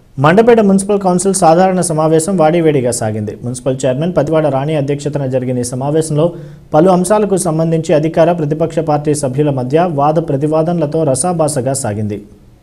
Mandapeta municipal council సాధారణ సమావేశం వాడివేడిగా సాగింది మున్సిపల్ చైర్మన్ పతివాడ రాణి అధ్యక్షతన జరిగిన ఈ సమావేశంలో పలు అంశాలకు సంబంధించి అధికార ప్రతిపక్ష పార్టీ సభ్యుల మధ్య వాద ప్రతివాదనలతో రసాభాసగా సాగింది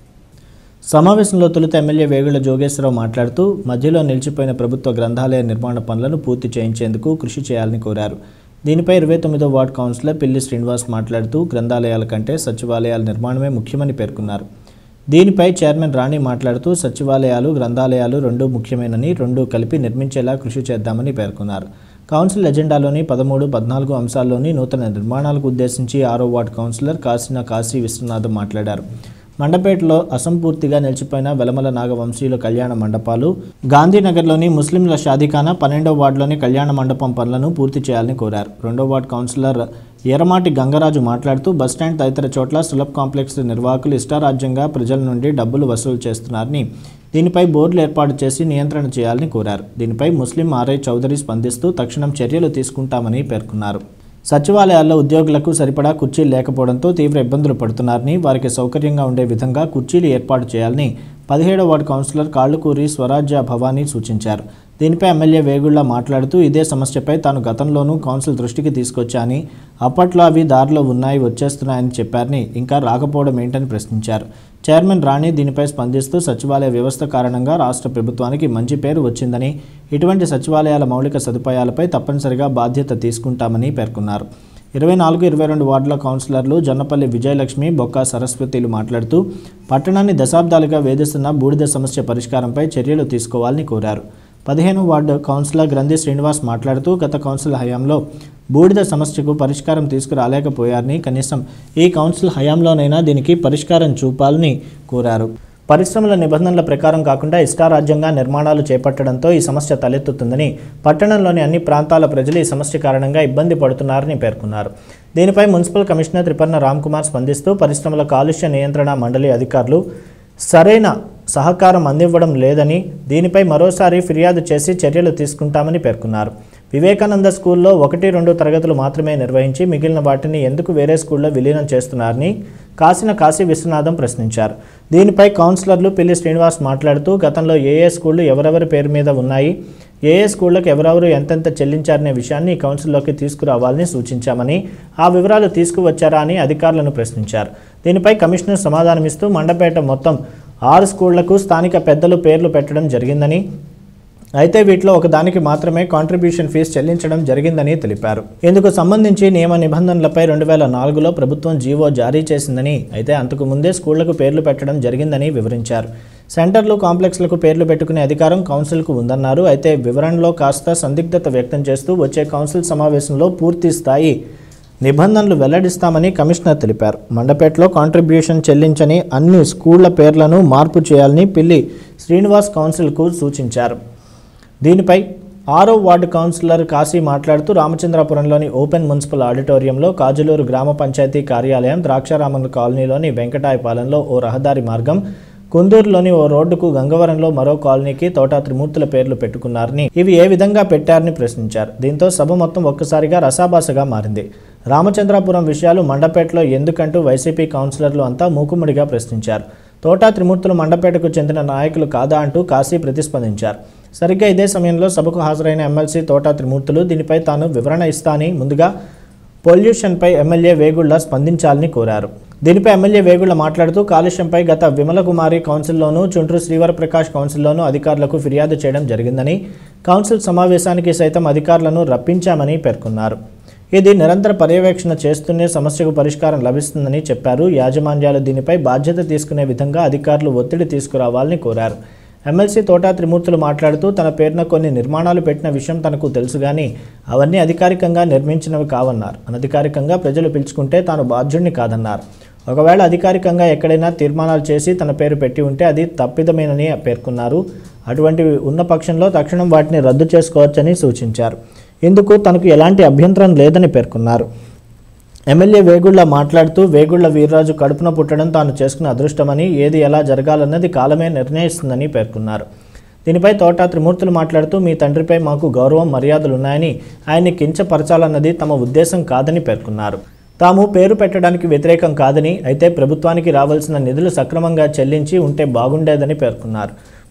సమావేశంలో తొలుత ఎమ్మెల్యే వేగుళ్ల జోగేశ్వరరావు మాట్లాడుతూ మధ్యలో నిలిచిపోయిన ప్రభుత్వ గ్రంథాలయ నిర్మాణ పనులను పూర్తి చేయించేందుకు కృషి చేయాలని కోరారు దీనిపై ఇరవై తొమ్మిదో వార్డు కౌన్సిలర్ పిల్లి శ్రీనివాస్ మాట్లాడుతూ గ్రంథాలయాల కంటే సచివాలయాల నిర్మాణమే ముఖ్యమని పేర్కొన్నారు దీనిపై చైర్మన్ రాణి మాట్లాడుతూ సచివాలయాలు గ్రంథాలయాలు రెండూ ముఖ్యమేనని రెండూ కలిపి నిర్మించేలా కృషి చేద్దామని పేర్కొన్నారు కౌన్సిల్ ఎజెండాలోని పదమూడు పద్నాలుగు అంశాల్లోని నూతన నిర్మాణాలకు ఉద్దేశించి ఆరో వార్డు కౌన్సిలర్ కాసిన కాశీ విశ్వనాథం మాట్లాడారు మండపేటలో అసంపూర్తిగా నిలిచిపోయిన వెలమల నాగవంశీయుల కళ్యాణ మండపాలు గాంధీనగర్లోని ముస్లింల షాదీఖానా పన్నెండో వార్డులోని కళ్యాణ మండపం పనులను పూర్తి చేయాలని కోరారు రెండో వార్డు కౌన్సిలర్ ఎర్రమాటి గంగరాజు మాట్లాడుతూ బస్టాండ్ తదితర చోట్ల సులభ్ కాంప్లెక్స్ నిర్వాహకులు ఇష్టారాజ్యంగా ప్రజల నుండి డబ్బులు వసూలు చేస్తున్నారని దీనిపై బోర్డులు ఏర్పాటు చేసి నియంత్రణ చేయాలని కోరారు దీనిపై ముస్లిం ఆర్ఐ చౌదరి స్పందిస్తూ తక్షణం చర్యలు తీసుకుంటామని పేర్కొన్నారు సచివాలయాల్లో ఉద్యోగులకు సరిపడా కుర్చీలు లేకపోవడంతో తీవ్ర ఇబ్బందులు పడుతున్నారని వారికి సౌకర్యంగా ఉండే విధంగా కుర్చీలు ఏర్పాటు చేయాలని పదిహేడవ వార్డు కౌన్సిలర్ కాళ్ళకూరి స్వరాజ్య భవానీ సూచించారు దీనిపై ఎమ్మెల్యే వేగుళ్ల మాట్లాడుతూ ఇదే సమస్యపై తాను గతంలోనూ కౌన్సిల్ దృష్టికి తీసుకొచ్చాని అప్పట్లో అవి దారిలో ఉన్నాయి వచ్చేస్తున్నాయని చెప్పారని ఇంకా రాకపోవడం ఏంటని ప్రశ్నించారు చైర్మన్ రాణి దీనిపై స్పందిస్తూ సచివాలయ వ్యవస్థ కారణంగా రాష్ట్ర ప్రభుత్వానికి మంచి పేరు వచ్చిందని ఇటువంటి సచివాలయాల మౌలిక సదుపాయాలపై తప్పనిసరిగా బాధ్యత తీసుకుంటామని పేర్కొన్నారు ఇరవై నాలుగు ఇరవై రెండు వార్డుల కౌన్సిలర్లు జొన్నపల్లి విజయలక్ష్మి బొక్క సరస్వతిలు మాట్లాడుతూ పట్టణాన్ని దశాబ్దాలుగా వేధిస్తున్న బూడిద సమస్య పరిష్కారంపై చర్యలు తీసుకోవాలని కోరారు పదిహేను వార్డు కౌన్సిలర్ గ్రంథి శ్రీనివాస్ మాట్లాడుతూ గత కౌన్సిల్ హయాంలో బూడిద సమస్యకు పరిష్కారం తీసుకురాలేకపోయారని కనీసం ఈ కౌన్సిల్ హయాంలోనైనా దీనికి పరిష్కారం చూపాలని కోరారు పరిశ్రమల నిబంధనల ప్రకారం కాకుండా ఇష్టారాజ్యంగా నిర్మాణాలు చేపట్టడంతో ఈ సమస్య తలెత్తుతుందని పట్టణంలోని అన్ని ప్రాంతాల ప్రజలు ఈ సమస్య కారణంగా ఇబ్బంది పడుతున్నారని పేర్కొన్నారు దీనిపై మున్సిపల్ కమిషనర్ త్రిపర్ణ రామ్కుమార్ స్పందిస్తూ పరిశ్రమల కాలుష్య నియంత్రణ మండలి అధికారులు సరైన సహకారం అందివ్వడం లేదని దీనిపై మరోసారి ఫిర్యాదు చేసి చర్యలు తీసుకుంటామని పేర్కొన్నారు వివేకానంద స్కూల్లో ఒకటి రెండు తరగతులు మాత్రమే నిర్వహించి మిగిలిన వాటిని ఎందుకు వేరే స్కూల్లో విలీనం చేస్తున్నారని కాసిన కాశీ విశ్వనాథం ప్రశ్నించారు దీనిపై కౌన్సిలర్లు పిల్లి శ్రీనివాస్ మాట్లాడుతూ గతంలో ఏ ఏ స్కూళ్లు ఎవరెవరి పేరు మీద ఉన్నాయి ఏ ఏ స్కూళ్లకు ఎవరెవరు ఎంతెంత చెల్లించారనే విషయాన్ని ఈ కౌన్సిల్లోకి తీసుకురావాలని సూచించామని ఆ వివరాలు తీసుకువచ్చారా అని అధికారులను ప్రశ్నించారు దీనిపై కమిషనర్ సమాధానమిస్తూ మండపేట మొత్తం ఆరు స్కూళ్లకు స్థానిక పెద్దలు పేర్లు పెట్టడం జరిగిందని అయితే వీటిలో ఒకదానికి మాత్రమే కాంట్రిబ్యూషన్ ఫీజు చెల్లించడం జరిగిందని తెలిపారు ఇందుకు సంబంధించి నియమ నిబంధనలపై రెండు వేల నాలుగులో ప్రభుత్వం జీవో జారీ చేసిందని అయితే అంతకు ముందే స్కూళ్లకు పేర్లు పెట్టడం జరిగిందని వివరించారు సెంటర్లు కాంప్లెక్స్లకు పేర్లు పెట్టుకునే అధికారం కౌన్సిల్కు ఉందన్నారు అయితే వివరణలో కాస్త సందిగ్ధత వ్యక్తం చేస్తూ వచ్చే కౌన్సిల్ సమావేశంలో పూర్తి స్థాయి నిబంధనలు వెల్లడిస్తామని కమిషనర్ తెలిపారు మండపేటలో కాంట్రిబ్యూషన్ చెల్లించని అన్ని స్కూళ్ల పేర్లను మార్పు చేయాలని పిల్లి శ్రీనివాస్ కౌన్సిల్కు సూచించారు దీనిపై ఆరో వార్డు కౌన్సిలర్ కాశీ మాట్లాడుతూ రామచంద్రాపురంలోని ఓపెన్ మున్సిపల్ ఆడిటోరియంలో కాజులూరు గ్రామ పంచాయతీ కార్యాలయం ద్రాక్షారామన్ కాలనీలోని వెంకటాయపాలెంలో ఓ రహదారి మార్గం కుందూరులోని ఓ రోడ్డుకు గంగవరంలో మరో కాలనీకి తోటా త్రిమూర్తుల పేర్లు పెట్టుకున్నారని ఇవి ఏ విధంగా పెట్టారని ప్రశ్నించారు దీంతో సభ మొత్తం ఒక్కసారిగా రసాభాసగా మారింది రామచంద్రాపురం విషయాలు మండపేటలో ఎందుకంటూ వైసీపీ కౌన్సిలర్లు అంతా మూకుమ్మడిగా ప్రశ్నించారు తోటా త్రిమూర్తులు మండపేటకు చెందిన నాయకులు కాదా అంటూ కాశీ ప్రతిస్పందించారు సరిగ్గా ఇదే సమయంలో సభకు హాజరైన ఎమ్మెల్సీ తోటా త్రిమూర్తులు దీనిపై తాను వివరణ ఇస్తానని ముందుగా పొల్యూషన్పై ఎమ్మెల్యే వేగుళ్ల స్పందించాలని కోరారు దీనిపై ఎమ్మెల్యే వేగుళ్ల మాట్లాడుతూ కాలుష్యంపై గత విమల కుమారి కౌన్సిల్లోనూ చుండ్రు శ్రీవరప్రకాష్ కౌన్సిల్లోనూ అధికారులకు ఫిర్యాదు చేయడం జరిగిందని కౌన్సిల్ సమావేశానికి సైతం అధికారులను రప్పించామని పేర్కొన్నారు ఇది నిరంతర పర్యవేక్షణ చేస్తూనే సమస్యకు పరిష్కారం లభిస్తుందని చెప్పారు యాజమాన్యాలు దీనిపై బాధ్యత తీసుకునే విధంగా అధికారులు ఒత్తిడి తీసుకురావాలని కోరారు ఎమ్మెల్సీ తోటా త్రిమూర్తులు మాట్లాడుతూ తన పేరున కొన్ని నిర్మాణాలు పెట్టిన విషయం తనకు తెలుసు కానీ అవన్నీ అధికారికంగా నిర్మించినవి కావన్నారు అనధికారికంగా ప్రజలు పిలుచుకుంటే తాను బాధ్యుడిని కాదన్నారు ఒకవేళ అధికారికంగా ఎక్కడైనా తీర్మానాలు చేసి తన పేరు పెట్టి ఉంటే అది తప్పిదమేనని పేర్కొన్నారు అటువంటివి ఉన్న పక్షంలో తక్షణం వాటిని రద్దు చేసుకోవచ్చని సూచించారు ఇందుకు తనకు ఎలాంటి అభ్యంతరం లేదని పేర్కొన్నారు ఎమ్మెల్యే వేగుళ్ల మాట్లాడుతూ వేగుళ్ల వీర్రాజు కడుపున పుట్టడం తాను చేసుకున్న అదృష్టమని ఏది ఎలా జరగాలన్నది కాలమే నిర్ణయిస్తుందని పేర్కొన్నారు దీనిపై తోటా త్రిమూర్తులు మాట్లాడుతూ మీ తండ్రిపై మాకు గౌరవం మర్యాదలున్నాయని ఆయన్ని కించపరచాలన్నది తమ ఉద్దేశం కాదని పేర్కొన్నారు తాము పేరు పెట్టడానికి వ్యతిరేకం కాదని అయితే ప్రభుత్వానికి రావాల్సిన నిధులు సక్రమంగా చెల్లించి ఉంటే బాగుండేదని పేర్కొన్నారు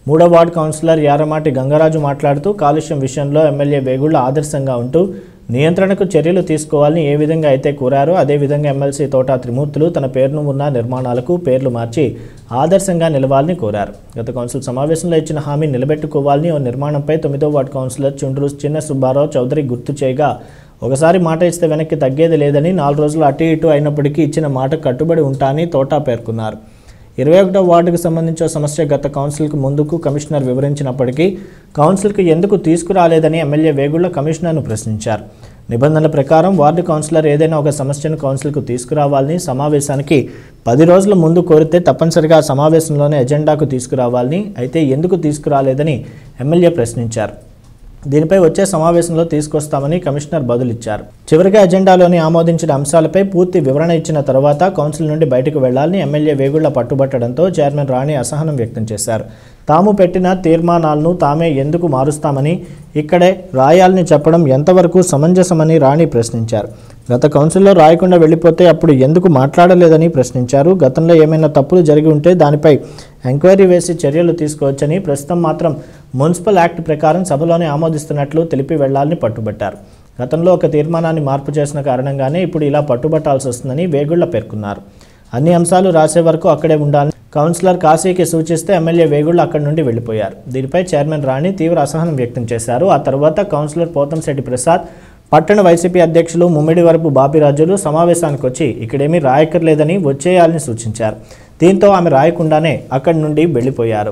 మూడో వార్డు కౌన్సిలర్ యారమాటి గంగరాజు మాట్లాడుతూ కాలుష్యం విషయంలో ఎమ్మెల్యే వేగుళ్ల ఆదర్శంగా ఉంటూ నియంత్రణకు చర్యలు తీసుకోవాలని ఏ విధంగా అయితే కోరారో అదేవిధంగా ఎమ్మెల్సీ తోటా త్రిమూర్తులు తన పేరును ఉన్న నిర్మాణాలకు పేర్లు మార్చి ఆదర్శంగా నిలవాలని కోరారు గత కౌన్సిల్ సమావేశంలో ఇచ్చిన హామీ నిలబెట్టుకోవాలని ఓ నిర్మాణంపై తొమ్మిదో వార్డు కౌన్సిలర్ చుండ్రు చిన్న సుబ్బారావు చౌదరి గుర్తు చేయగా ఒకసారి మాట ఇస్తే వెనక్కి తగ్గేది లేదని నాలుగు రోజులు అటు ఇటు అయినప్పటికీ ఇచ్చిన మాట కట్టుబడి ఉంటానని తోటా పేర్కొన్నారు ఇరవై ఒకటో వార్డుకు సంబంధించిన సమస్య గత కౌన్సిల్కు ముందుకు కమిషనర్ వివరించినప్పటికీ కౌన్సిల్కు ఎందుకు తీసుకురాలేదని ఎమ్మెల్యే వేగుళ్ల కమిషనర్ను ప్రశ్నించారు నిబంధనల ప్రకారం వార్డు కౌన్సిలర్ ఏదైనా ఒక సమస్యను కౌన్సిల్కు తీసుకురావాలని సమావేశానికి పది రోజుల ముందు కోరితే తప్పనిసరిగా ఆ సమావేశంలోనే ఎజెండాకు తీసుకురావాలని అయితే ఎందుకు తీసుకురాలేదని ఎమ్మెల్యే ప్రశ్నించారు దీనిపై వచ్చే సమావేశంలో తీసుకొస్తామని కమిషనర్ బదులిచ్చారు చివరిగా ఎజెండాలోని ఆమోదించిన అంశాలపై పూర్తి వివరణ ఇచ్చిన తర్వాత కౌన్సిల్ నుండి బయటకు వెళ్లాలని ఎమ్మెల్యే వేగుళ్ల పట్టుబట్టడంతో చైర్మన్ రాణి అసహనం వ్యక్తం చేశారు తాము పెట్టిన తీర్మానాలను తామే ఎందుకు మారుస్తామని ఇక్కడే రాయాలని చెప్పడం ఎంతవరకు సమంజసమని రాణి ప్రశ్నించారు గత కౌన్సిల్లో రాయకుండా వెళ్ళిపోతే అప్పుడు ఎందుకు మాట్లాడలేదని ప్రశ్నించారు గతంలో ఏమైనా తప్పులు జరిగి ఉంటే దానిపై ఎంక్వైరీ వేసి చర్యలు తీసుకోవచ్చని ప్రస్తుతం మాత్రం మున్సిపల్ యాక్ట్ ప్రకారం సభలోనే ఆమోదిస్తున్నట్లు తెలిపి వెళ్లాలని పట్టుబట్టారు గతంలో ఒక తీర్మానాన్ని మార్పు చేసిన కారణంగానే ఇప్పుడు ఇలా పట్టుబట్టాల్సి వస్తుందని వేగుళ్ల పేర్కొన్నారు అన్ని అంశాలు రాసే వరకు అక్కడే ఉండాలని కౌన్సిలర్ కాశీకి సూచిస్తే ఎమ్మెల్యే వేగుళ్ల అక్కడి నుండి వెళ్లిపోయారు దీనిపై చైర్మన్ రాణి తీవ్ర అసహనం వ్యక్తం చేశారు ఆ తర్వాత కౌన్సిలర్ పోతంశెట్టి ప్రసాద్ పట్టణ వైసీపీ అధ్యక్షులు ముమ్మిడి వరపు బాపిరాజులు సమావేశానికి వచ్చి ఇక్కడేమీ రాయక్కర్లేదని వచ్చేయాలని సూచించారు దీంతో ఆమె రాయకుండానే అక్కడి నుండి వెళ్లిపోయారు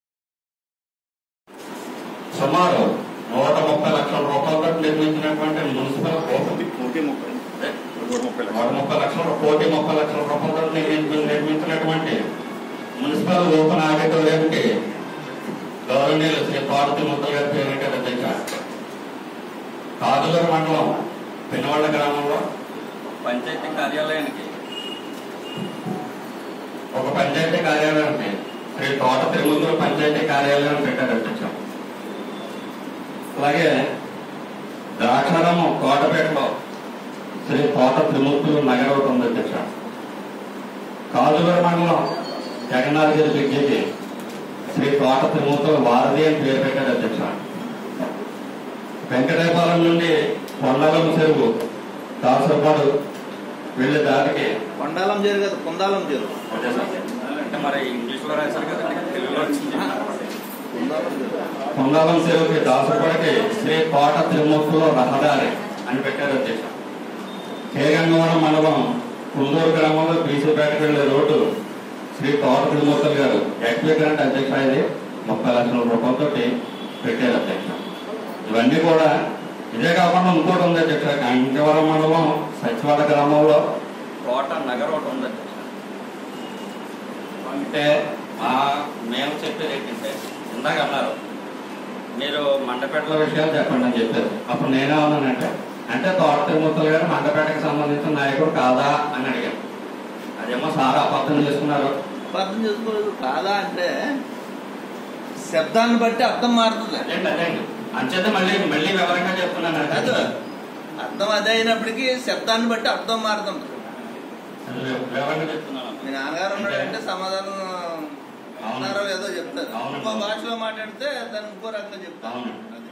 సుమారు నూట ముప్పై లక్షల రూపాయలతో నిర్మించినటువంటి మున్సిపల్ కోటి కోటి ముప్పై అదే కోటి ముప్పై నూట ముప్పై లక్షల కోటి ముప్పై లక్షల రూపాయలతో నిర్మించి- నిర్మించినటువంటి మున్సిపల్ ఓపెన్ ఆడిటోరియంకి గౌరవనీయులు శ్రీ పార్వతి ముద్దలు గారి పేరు అధ్యక్ష కాదులూరు మండలం పినవాళ్ళ గ్రామంలో పంచాయతీ కార్యాలయానికి ఒక పంచాయతీ కార్యాలయాన్ని శ్రీ తోట తిరుమల పంచాయతీ కార్యాలయం పెట్టారు అధ్యక్ష అలాగే ద్రాక్షారామం కోటపేటలో శ్రీ తోట త్రిమూర్తులు నగర ఒకటి ఉంది అధ్యక్ష కాజుగూడ మండలం జగన్నాథగిరి బ్రిడ్జికి శ్రీ తోట త్రిమూర్తులు వారధి అని పేరు పెట్టారు అధ్యక్ష వెంకటేపాలెం నుండి కొండలం చెరువు దాసరపాడు వెళ్లే దారికి కొండాలం చేరు కదా కుందాలం చేరు అంటే మరి ఇంగ్లీష్ లో రాశారు కదండి తెలుగులో వచ్చింది కుందాలం చేరు కొండాలం చెరువుకి దాసరపాడికి శ్రీ కోట త్రిమూర్తులు రహదారి అని పెట్టారు అధ్యక్ష కేగంగవరం మండలం కుందూరు గ్రామంలో బీసీపేటకు వెళ్లే రోడ్డు శ్రీ తోట త్రిమూర్తులు గారు ఎక్వి గ్రాంట్ అధ్యక్ష ఇది ముప్పై లక్షల రూపాయలతో పెట్టారు అధ్యక్ష ఇవన్నీ కూడా ఇదే కాకుండా ఇంకోటి ఉంది అధ్యక్ష గంగవరం మండలం సచివాడ గ్రామంలో కోట నగర్ ఒకటి ఉంది అధ్యక్ష. అంటే మా మేము చెప్పేది ఏంటంటే ఇందాక అన్నారు మీరు మండపేటలో మండపేటల విషయాలు చెప్పండి అని చెప్పారు అప్పుడు నేనే ఉన్నానంటే అంటే తోట తిరుమూర్తులు గారు మండపేటకు సంబంధించిన నాయకుడు కాదా అని అడిగాను అదేమో సార్ అబద్ధం చేసుకున్నారు అర్థం చేసుకోలేదు కాదా అంటే శబ్దాన్ని బట్టి అర్థం మారుతుంది అదేంటి అదేంటి అంచేత మళ్ళీ మళ్ళీ వివరంగా చెప్తున్నాను కాదు అర్థం అదే అయినప్పటికీ శబ్దాన్ని బట్టి అర్థం మారుతుంది వివరంగా చెప్తున్నాను మీ నాన్నగారు ఉన్నాడంటే సమాధానం అన్నారో ఏదో చెప్తారు అవును. ఇంకో భాషలో మాట్లాడితే దాన్ని ఇంకో రకంగా చెప్తారు అవును. అది.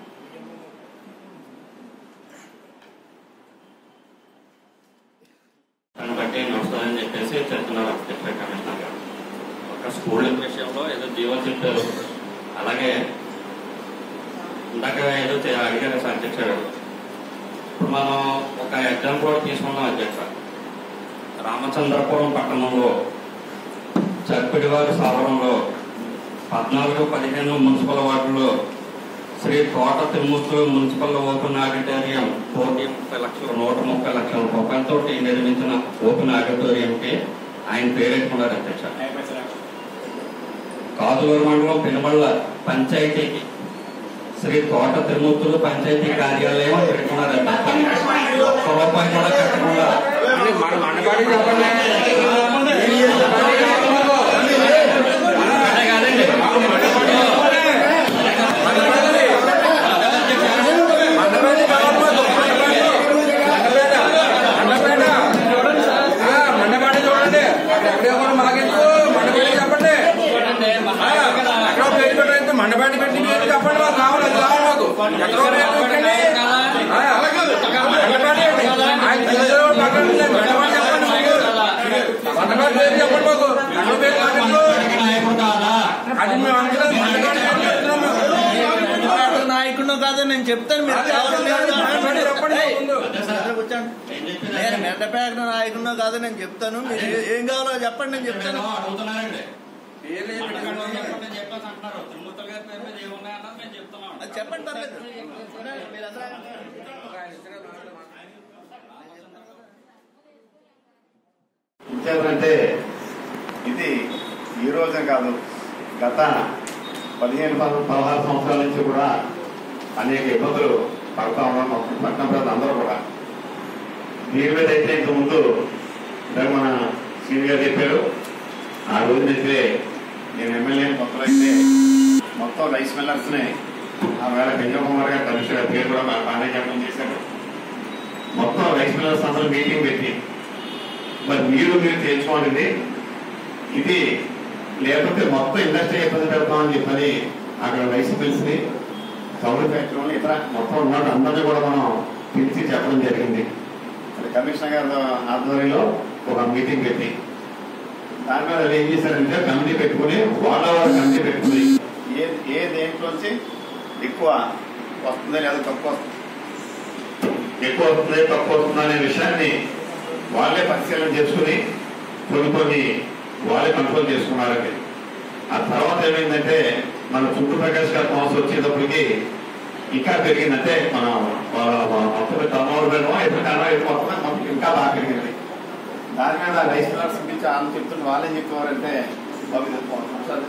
దాన్ని బట్టి వస్తుందని చెప్పేసి చెప్తున్నారు అధ్యక్ష కమిషనర్ గారు ఒక స్కూల్ విషయంలో ఏదో జీవో జీవో చెప్పారు అలాగే ఇందాక ఏదో చే- అడిగారు సార్ అధ్యక్ష గారు ఇప్పుడు మనం ఒక ఎగ్జాంపుల్ కూడా తీసుకున్నాం అధ్యక్ష రామచంద్రపురం పట్టణంలో చప్పిడివారి సావరంలో పద్నాలుగు పదిహేను మున్సిపల్ వార్డులో శ్రీ తోట తిమ్మూర్తులు మున్సిపల్ ఓపెన్ ఆడిటోరియం కోటి ముప్పై లక్షల నూట ముప్పై లక్షల రూపాయలతో నిర్మించిన ఓపెన్ ఆడిటోరియంకి ఆయన పేరెట్టుకున్నారు అధ్యక్ష కాదులూరు మండలం పెనుమళ్ళ పంచాయతీకి శ్రీ తోట తిరుమూర్తులు పంచాయతీ కార్యాలయం అని పెట్టుకున్నారు అధ్యక్ష ఒక్క రూపాయి కూడా కట్టకుండా అదే కాదండి మండపేట చూడండి ఎక్కడే కూడా మాకెందుకు మండపేట చెప్పండి ఎక్కడో పేరు పెట్టండి మెడబెట్టి పెట్టి మీరు చెప్పండి మాకు కావాలి అది కావాలి మాకు ఎక్కడో రేపు పెట్టండి. ఆ, అలాగే మెడబెట్టి ఆయన తెలిసిన వాళ్ళు పక్కన ఉండండి. మెడబెట్టి చెప్పండి మాకు. మెడబెట్టి పేరు చెప్పండి మాకు ఎక్కడో పేరు కాదు. అది మేము అందరం మెడబెట్టి పేరు చెప్తున్నాం మేము. పార్టీ నాయకుడు కాదు నేను చెప్తాను మీరు అదే, కావాలి అదే, కాదు అదే, మాట్లాడండి. చెప్పండి ఏయ్, ముందు. ఇక్కడ కూర్చోండి. ఏం చెప్పారు? నేను మెడ్డపేట నాయకుడు కాదు నేను చెప్తాను మీరు ఏ- ఏం కావాలో చెప్పండి నేను చెప్తాను అడుగుతున్నారండి పేర్లు ఏం పెట్టుకోండి. చెప్పండి చెప్పేసి అంటున్నారు తిరుమూర్తులు గారి పేరు మీద ఏమున్నాయన్నది మేము చెప్తున్నాం అది చెప్పండి పర్లేదు మీరందరూ ఇచ్చారంటే ఇది ఈ రోజే కాదు గత పదిహేను పద- పదహారు సంవత్సరాల నుంచి కూడా అనేక ఇబ్బందులు పడతా ఉన్నాం మొత్తం పట్టణ ప్రజలు అందరూ కూడా దీని మీద అయితే ఇంత ముందు ఇందాక మన సీనియర్ చెప్పారు ఆ రోజు అయితే నేను ఎమ్మెల్యే కొత్తలో అయితే మొత్తం రైస్ మిల్లర్స్ ని ఆ వేళ కన్యాకుమారి గారు కమిషనర్ గారి పేరు కూడా మా బాగానే చెప్పడం చేశారు మొత్తం రైస్ మిల్లర్స్ అందరూ మీటింగ్ పెట్టి మరి మీరు మీరు తెలుసుకోండి ఇది లేకపోతే మొత్తం ఇండస్ట్రీ ఇబ్బంది పెడతామని చెప్పని అక్కడ రైస్ మిల్స్ ని కౌలు ఫ్యాక్టరీ ఇతర మొత్తం ఉన్న అందరినీ కూడా మనం పిలిచి చెప్పడం జరిగింది మరి కమిషనర్ గారి ఆధ్వర్యంలో ఒక మీటింగ్ పెట్టి దాని మీద వాళ్ళు ఏం చేశారంటే కమిటీ పెట్టుకుని వాళ్ళ వాళ్ళ కమిటీ పెట్టుకుని ఏ ఏ దేంట్లోంచి ఎక్కువ వస్తుంది లేదా తక్కువ వస్తుంది ఎక్కువ వస్తుంది తక్కువ వస్తుంది అనే విషయాన్ని వాళ్ళే పరిశీలన చేసుకుని కొన్ని కొన్ని వాళ్ళే కంట్రోల్ చేసుకున్నారండి ఆ తర్వాత ఏమైందంటే మన చుట్టూ ప్రకాష్ గారి మోసం వచ్చేటప్పటికి ఇంకా పెరిగిందంటే మన మొత్తం టర్నోవర్ పెడమో ఎప్పుడు టర్నోవర్ ఎక్కువ వస్తుందో మొత్తం ఇంకా బాగా పెరిగింది దాని మీద రైస్ మిల్లర్స్ గురించి ఆమె చెప్తున్న వాళ్ళేం చెప్పేవారంటే బాబు ఇది ఒకసారి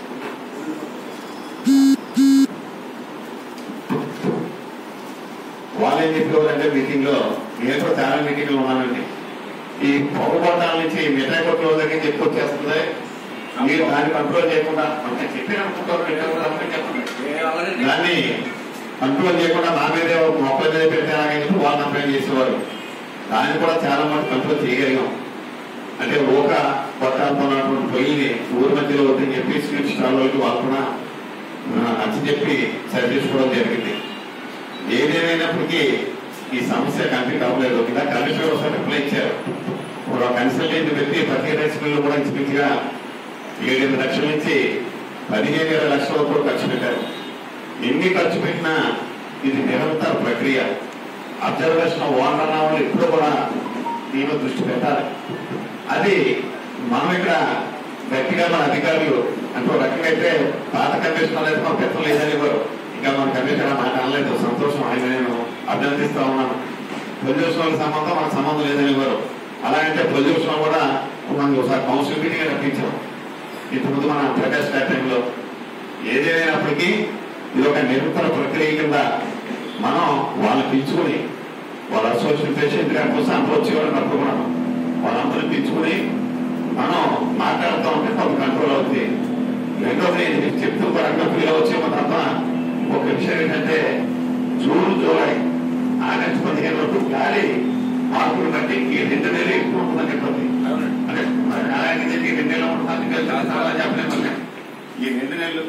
వాళ్ళేం చెప్పేవారంటే మీటింగ్ లో నేను కూడా చాలా మీటింగ్ లో ఉన్నానండి ఈ పొగబొట్టాల నుంచి మిఠాయి కొట్ల దగ్గర నుంచి ఎక్కువ వచ్చేస్తుంది మీరు దాన్ని కంట్రోల్ చేయకుండా అంటే చెప్పి అనుకుంటారు మిఠాయి కొట్టు అందరికీ చెప్పండి. దాన్ని కంట్రోల్ చేయకుండా నా మీదే ఒక మొక్కల మీద పెట్టారని చెప్పి వాళ్ళు కంప్లైంట్ చేసేవారు దాన్ని కూడా చాలా మంది కంట్రోల్ చేయగలిగాం అంటే ఒక కొట్టాలతో ఉన్నటువంటి పొయ్యిని ఊరి మధ్యలో వద్దని చెప్పి స్వీట్ స్టాల్లోకి వాళ్ళు కూడా నచ్చి చెప్పి సరి చేసుకోవడం జరిగింది ఏదేమైనప్పటికీ ఈ సమస్య కంప్లీట్ అవ్వలేదు ఇలా కమిషనర్ ఒకసారి రిప్లై ఇచ్చారు ఇప్పుడు కన్సల్టెంట్ పెట్టి ప్రతి రైస్ మిల్లు కూడా ఇంచుమించుగా ఏడెనిమిది లక్షల నుంచి పదిహేను ఇరవై లక్షల వరకు కూడా ఖర్చు పెట్టారు ఎన్ని ఖర్చు పెట్టినా ఇది నిరంతర ప్రక్రియ అబ్జర్వేషన్ ఓనర్ అన్న వాళ్ళు ఎప్పుడు కూడా దీని మీద దృష్టి పెట్టాలి అది మనం ఇక్కడ గట్టిగా మన అధికారులు అంటే ఒక రకంగా అయితే పాత కమిషనర్ అయితే మన పెద్దలు లేదని ఇవ్వరు ఇంకా మన కమిషనర్ మాట అనలేదు సంతోషం ఆయన నేను అభినందిస్తా ఉన్నాను పొల్యూషన్ సంబంధం మనకు సంబంధం లేదని ఇవ్వరు అలాగంటే పొల్యూషన్ కూడా మనం ఒకసారి కౌన్సిల్ మీటింగ్ రప్పించాం ఇప్పుడు ముందు మన ప్రకాష్ గారి టైంలో ఏదేమైనప్పటికీ ఇది ఒక నిరంతర ప్రక్రియ కింద మనం వాళ్ళని పిలుచుకుని వాళ్ళ అసోసియేషన్ పేషెంట్ గారి కోసం అందరూ వచ్చేవాళ్ళు అప్పుడు కూడా వాళ్ళందరూ పిలుచుకుని మనం మాట్లాడుతూ ఉంటే కొంత కంట్రోల్ అవుతుంది రెండోది నేను చెప్తూ పరంగా ఫీల్ వచ్చేమో తప్ప ఒక విషయం ఏంటంటే జూన్ జూలై ఆగస్టు పదిహేను వరకు గాలి మార్పులు బట్టి ఈ రెండు నెలలు ఎక్కువ ఉంటుందని చెప్పండి అంటే మరి అలాగే చెప్పి ఈ రెండు నెలలు ఉంటుంది చాలా చెప్పలేము మళ్ళీ. ఈ రెండు నెలలు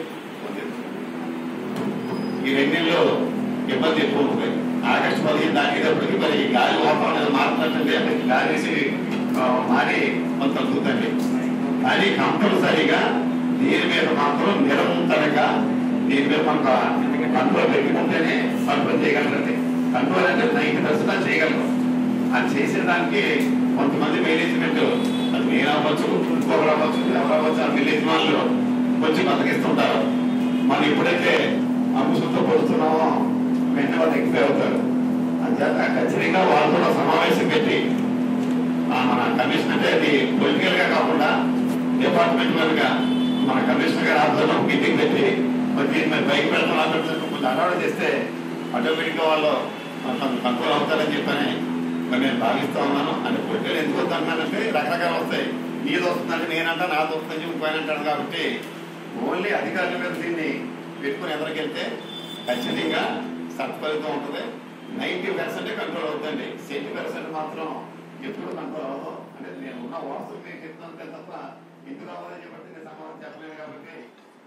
ఈ రెండు నెలలు ఇబ్బంది ఎక్కువ ఉంటుంది ఆగస్టు పదిహేను దాటేటప్పటికి మరి ఈ గాలి వాతావరణం మారుతుందంటే అంటే గాలి వేసి, ఆ, మారి కొంత తగ్గుతుంది కానీ కంపల్సరీగా దీని మీద మాత్రం నిరంతరంగా దీని మీద మనకు కంట్రోల్ పెట్టుకుంటేనే కంట్రోల్ చేయగలరండి కంట్రోల్ అంటే నైన్టీ పర్సెంట్ చేయగలరు అది చేసేదానికి కొంతమంది మేనేజ్మెంట్ అది నేను అవ్వచ్చు ఇంకొకరు అవ్వచ్చు ఎవరు అవ్వచ్చు ఆ విలేజ్ వాళ్ళు కొంచెం బతికిస్తుంటారు మనం ఎప్పుడైతే అంశంతో పడుతున్నామో వెంటనే వాళ్ళు ఎక్కువ అవుతారు అంచేత ఖచ్చితంగా వాళ్ళు కూడా సమావేశం పెట్టి ఆ మన కమిషన్ అంటే అది పొలిటికల్ గా కాకుండా డిపార్ట్మెంట్ గా మన కమిషనర్ గారి ఆధ్వర్యంలో మీటింగ్ పెట్టి మరి దీని మీద బైక్ పెడతాం కొంచెం అలవాటు చేస్తే ఆటోమేటిక్ గా వాళ్ళు కంట్రోల్ అవుతారని చెప్పని మరి నేను భావిస్తా ఉన్నాను అని పొలిటికల్ ఎందుకు వద్దన్నానంటే రకరకాలు వస్తాయి నీది వస్తుందంటే నేనంటా నాది వస్తుందని చెప్పి పైన అంటాడు కాబట్టి ఓన్లీ అధికారుల మీద దీన్ని పెట్టుకుని ఎదరికెళ్తే ఖచ్చితంగా సత్ఫలితం ఉంటుంది నైన్టీ పర్సెంట్ కంట్రోల్ అవుతుందండి సెవెంటీ పర్సెంట్ మాత్రం ఎప్పుడు కంట్రోల్ అవ్వదు అంటే నేను ఉన్న వాట్సాప్ నేను చెప్తాను తప్ప ఎందుకు అవ్వదని చెప్పి నేను సమాధానం చెప్పలేను కాబట్టి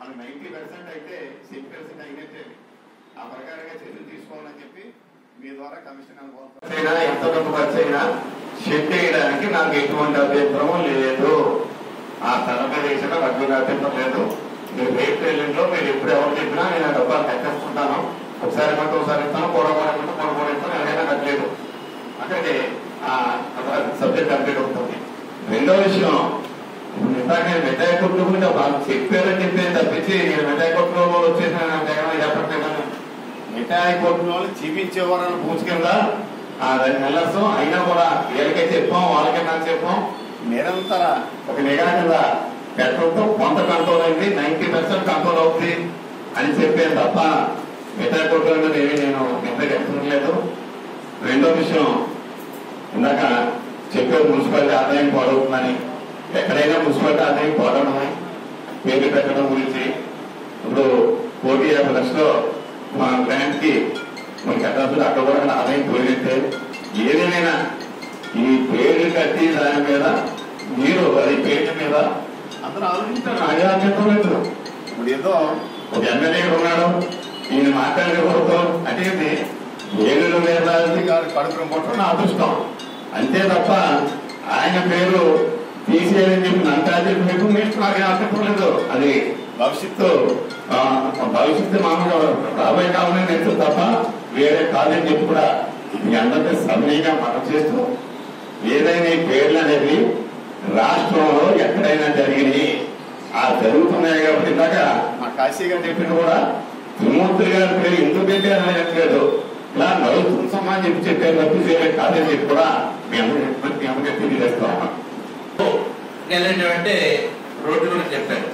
మనకి నైన్టీ పర్సెంట్ అయితే సిక్స్ పర్సెంట్ అయినట్టే ఆ ప్రకారంగా చర్యలు తీసుకోవాలని చెప్పి మీ ద్వారా కమిషన్ అయినా ఎంత డబ్బు ఖర్చు అయినా షెడ్ వేయడానికి నాకు ఎటువంటి అభ్యంతరం లేదు ఆ స్థల మీద వేసిన నాకు అభ్యంతరం లేదు మీరు రేపు ఎల్లుండిలో మీరు ఎప్పుడు ఎవరు చెప్పినా నేను ఆ డబ్బాలు కట్టేసుకుంటాను ఒకసారి మాట ఒకసారి ఇస్తాను కూడా కూడా కూడా కూడా ఇస్తాను ఎవరైనా కట్టలేదు అక్కడికి ఆ సబ్జెక్ట్ కంప్లీట్ అవుతుంది రెండో విషయం ఇందాక నేను మెట్టాయి కొట్లు గురించి వాళ్ళు చెప్పారని చెప్పేది తప్పించి నేను మెట్టాయి కొట్లో వచ్చేసిన జగన్ చెప్పట్లేదు మిఠాయి కొట్టులో చూపించేవారని పూజ కింద ఆ రెండు నెలలు అయినా కూడా వీళ్ళకే చెప్పాం వాళ్ళకే నాకు చెప్పాం నిరంతర ఒక నిఘా కింద పెట్టడంతో కొంత కంట్రోల్ అయింది నైన్టీ పర్సెంట్ కంట్రోల్ అవుతుంది అని చెప్పాను తప్ప మిఠాయి కొట్లు అనేది ఏమీ నేను ఎంత చెప్తున్నలేదు రెండో విషయం ఇందాక చెప్పే మున్సిపాలిటీ ఆదాయం పాడవుతుందని ఎక్కడైనా మున్సిపాలిటీ ఆదాయం పాడడమే పేరు పెట్టడం గురించి ఇప్పుడు కోటి యాభై లక్షలు మా గ్రాంట్ కి మన కట్టాల్సిన అక్కడ కూడా ఆదాయం పోయినట్టే ఏదేమైనా ఈ పేరు కట్టి దాని మీద మీరు అది పేరు మీద అందరూ ఆలోచించారు నాకే ఆలోచించడం లేదు ఇప్పుడు ఏదో ఒక ఎమ్మెల్యే ఉన్నాడు ఈయన మాట్లాడకూడదు అంటే ఏంటి ఏనుగు మీద గారి కడుపును పుట్టడం నా అదృష్టం అంతే తప్ప ఆయన పేరు తీసేయాలని చెప్పి నన్ను చెప్పి మీకు నాకు ఆసక్తి లేదు అది భవిష్యత్తు ఆ, భవిష్యత్తు మామూలుగా రాబోయే కావాలని నేను తప్ప వేరే కాదని చెప్పి కూడా మీ అందరికీ సవినీయంగా మనం చేస్తూ ఏదైనా ఈ పేర్లు అనేది రాష్ట్రంలో ఎక్కడైనా జరిగినాయి ఆ జరుగుతున్నాయి కాబట్టి ఇందాక మా కాశీ గారు చెప్పింది కూడా త్రిమూర్తులు గారి పేరు ఎందుకు పెట్టారని చెప్పలేదు ఇలా నడుస్తుందమ్మా అని చెప్పి చెప్పారు తప్పి చేయలేదు కాదని చెప్పి కూడా మీ అందరూ మీ అందరికీ తెలియజేస్తాం వెళ్ళేటువంటి రోడ్డు గురించి చెప్పారు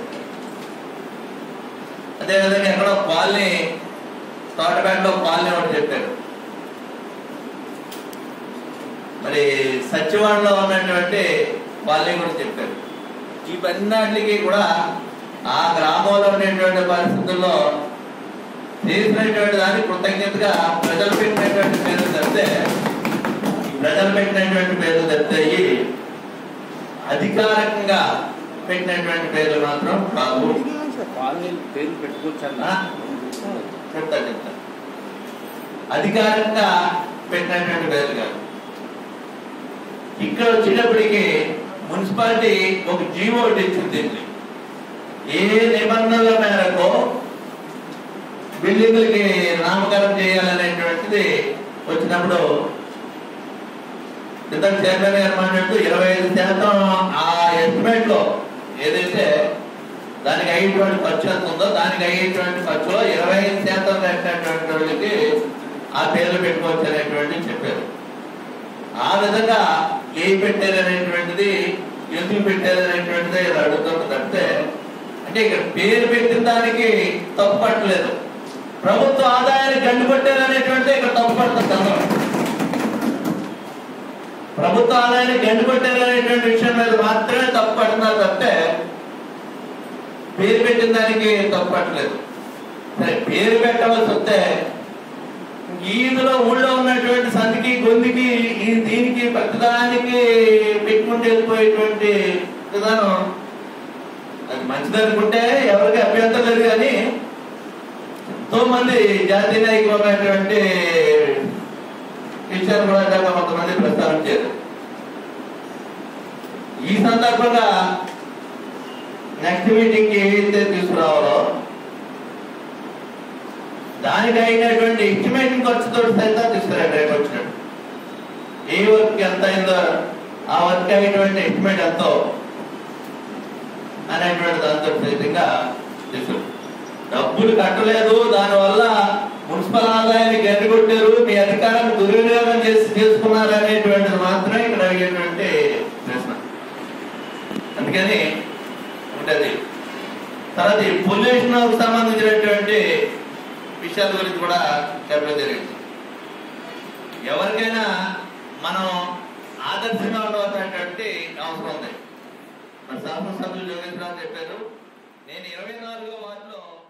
అదేవిధంగా ఎక్కడో కాలనీ తోటపేటలో కాలనీ ఒకటి చెప్పారు మరి సచివాడలో ఉన్నటువంటి కాలనీ గురించి చెప్పారు ఇవన్నిటికీ కూడా ఆ గ్రామంలో ఉండేటువంటి పరిస్థితుల్లో చేసినటువంటి దానికి కృతజ్ఞతగా ప్రజలు పెట్టినటువంటి పేరు తప్పితే ప్రజలు పెట్టినటువంటి పేరు తప్పితే ఇవి అధికారికంగా పెట్టినటువంటి పేర్లు మాత్రం కాదు పేరు పెట్టుకోవచ్చు ఆ? చెప్తా చెప్తా అధికారికంగా పెట్టినటువంటి పేర్లు కాదు ఇక్కడ వచ్చినప్పటికీ మున్సిపాలిటీ ఒక జీవో ఒకటి ఇచ్చింది దీన్ని. ఏ నిబంధనల మేరకు బిల్డింగ్లకి నామకరణం చేయాలనేటువంటిది వచ్చినప్పుడు ఇద్దరు చైర్మన్ గారు మాట్లాడుతూ ఇరవై ఐదు శాతం ఆ ఎస్టిమేట్ లో ఏదైతే దానికి అయ్యేటువంటి ఖర్చు ఎంత ఉందో దానికి అయ్యేటువంటి ఖర్చులో ఇరవై ఐదు శాతం కట్టినటువంటి వాళ్ళకి ఆ పేర్లు పెట్టుకోవచ్చు అనేటువంటి చెప్పారు ఆ విధంగా ఏ పెట్టారు అనేటువంటిది ఎందుకు పెట్టారు అనేటువంటిది ఇది అడుగుతుంది తప్పితే అంటే ఇక్కడ పేరు పెట్టిన దానికి తప్పు పట్టలేదు ప్రభుత్వ ఆదాయాన్ని గండి కొట్టారు అనేటువంటిది ఇక్కడ తప్పు పడుతుంది అందరూ ప్రభుత్వ ఆదాయాన్ని గండి కొట్టారు అనేటువంటి విషయం మీద మాత్రమే తప్పు పడుతున్నారు తప్పితే పేరు పెట్టిన దానికి తప్పు పట్టలేదు సరే పేరు పెట్టవలసి వస్తే ఈదులో ఊళ్ళో ఉన్నటువంటి సంధికి గొంతుకి ఈ దీనికి ప్రతిదానికి పెట్టుకుంటూ వెళ్ళిపోయేటువంటి విధానం అది మంచిది అనుకుంటే ఎవరికి అభ్యంతరం లేదు కానీ ఎంతో మంది జాతీయ నాయకులు ఉన్నటువంటి విషయాలు కూడా ఇందాక కొంతమంది ప్రస్తావించారు ఈ సందర్భంగా నెక్స్ట్ మీటింగ్ కి ఏదైతే తీసుకురావాలో దానికి అయినటువంటి ఎస్టిమేషన్ ఖర్చుతో సైతం తీసుకురండి రేపు వచ్చినట్టు ఏ వర్క్ ఎంత అయిందో ఆ వర్క్ అయినటువంటి ఎస్టిమేట్ ఎంతో అనేటువంటి దాంతో సైతంగా తీసుకు డబ్బులు కట్టలేదు దానివల్ల మున్సిపల్ ఆదాయాన్ని గడ్డగొట్టారు మీ అధికారాన్ని దుర్వినియోగం చేసి చేసుకున్నారు అనేటువంటిది మాత్రమే ఇక్కడ అడిగేటువంటి ప్రశ్న అందుకని ఉంటది తర్వాత ఈ పొల్యూషన్ సంబంధించినటువంటి విషయాల గురించి కూడా చెప్పడం జరిగింది ఎవరికైనా మనం ఆదర్శంగా ఉండవలసినటువంటి అవసరం ఉంది మన శాసనసభ్యులు జోగేశ్వరరావు చెప్పారు నేను ఇరవై నాలుగో వార్డులో